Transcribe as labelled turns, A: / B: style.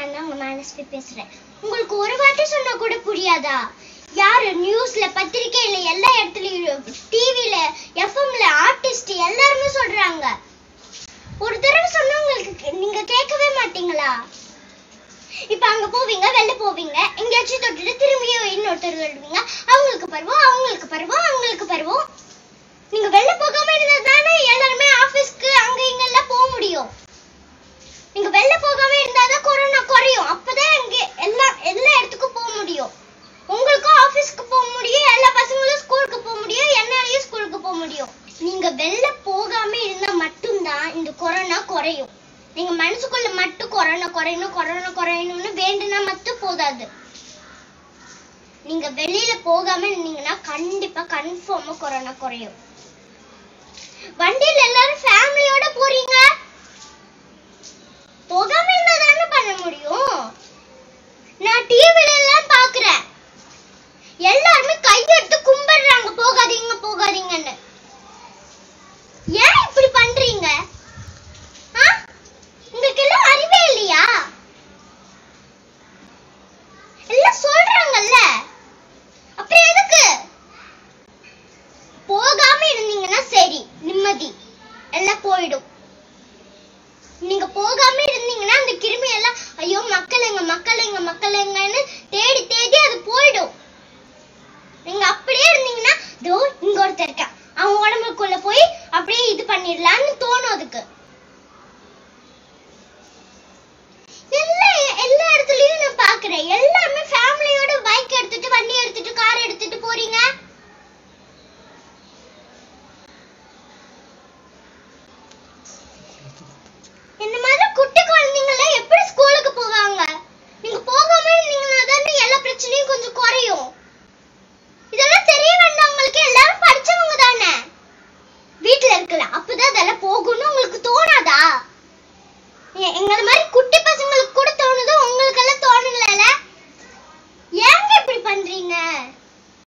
A: நான் தான் உங்க மேனஸ்பி பேசுறேன் உங்களுக்கு ஒரு வாட்டி சொன்னா கூட புரியாதா யாரு நியூஸ்ல பத்திரிக்கையில எல்லா இடத்துலயும் டிவில எஃப்எம்ல ஆர்டிஸ்ட் எல்லாருமே சொல்றாங்க ஒரு தடவை சொன்னா உங்களுக்கு நீங்க கேட்கவே மாட்டீங்களா இப்ப அங்க போவீங்க வெளில போவீங்க எங்கேயாச்சும் தொட்டுட்டு திரும்பியும் இன்னொருத்தர் வருவீங்க அவங்களுக்கு பருவம் அவங்களுக்கு பருவம் அவங்களுக்கு பருவம் நீங்க வெளில போகாம இருந்தா தானே எல்லாருமே ஆபீஸ்க்கு அங்க இங்க எல்லாம் போக முடியும் நீங்க வெளில போகாம இருந்தாதான் கொரோனா குறையும் அப்பதான் இங்க எல்லா எல்லா இடத்துக்கும் போக முடியும் உங்களுக்கும் ஆபீஸ்க்கு போக முடியும் எல்லா பசங்களும் ஸ்கூலுக்கு போக முடியும் என்னாலயும் ஸ்கூலுக்கு போக முடியும் நீங்க வெளில போகாம இருந்தா மட்டும்தான் இந்த கொரோனா குறையும் நீங்க மனசுக்குள்ள மட்டும் கொரோனா குறையணும் கொரோனா குறையணும்னு வேண்டுனா மட்டும் போதாது நீங்க வெளியில போகாம இருந்தீங்கன்னா கண்டிப்பா கன்ஃபார்மா கொரோனா குறையும் வண்டியில எல்லாரும் ஃபேமிலியோட போறீங்க போகாம இருந்தா தானே பண்ண முடியும் நான் டிவில எல்லாம் பாக்குறேன் எல்லாருமே கையெடுத்து கும்பிடுறாங்க போகாதீங்க போகாதீங்கன்னு ஏன் இப்படி பண்றீங்க ஆ? உங்களுக்கு எல்லாம் அறிவே இல்லையா எல்லாம் சொல்றாங்கல்ல அப்புறம் எதுக்கு போகாம இருந்தீங்கன்னா சரி நிம்மதி எல்லாம் போயிடும் நீங்க போகாம இருந்தீங்கன்னா அந்த கிருமி எல்லாம் ஐயோ மக்கள் எங்க மக்கள் எங்க மக்கள் எங்கன்னு தேடி தேடி அது போயிடும் நீங்க அப்படியே இருந்தீங்கன்னா இதோ இங்க ஒருத்தர் இருக்கா அவன் உடம்புக்குள்ள போய் அப்படியே இது பண்ணிடலாம்னு தோணும் அதுக்கு எல்லா எல்லா இடத்துலயும் நான் பாக்குறேன் எல்லாருமே ஃபேமிலியோட பைக் எடுத்துட்டு வண்டி எடுத்துட்டு கார் எடுத்துட்டு போறீங்க இந்த மாதிரி குட்டி குழந்தைங்கலாம் எப்படி ஸ்கூலுக்கு போவாங்க நீங்க போகாம இருந்தீங்கன்னா தானே எல்லா பிரச்சனையும் கொஞ்சம் குறையும் இதெல்லாம் தெரிய வேண்டாம் உங்களுக்கு எல்லாரும் படிச்சவங்க தானே வீட்ல இருக்கலாம் அப்பதான் அதெல்லாம் போகணும்னு உங்களுக்கு தோணாதா எ- எங்கள மாதிரி குட்டி பசங்க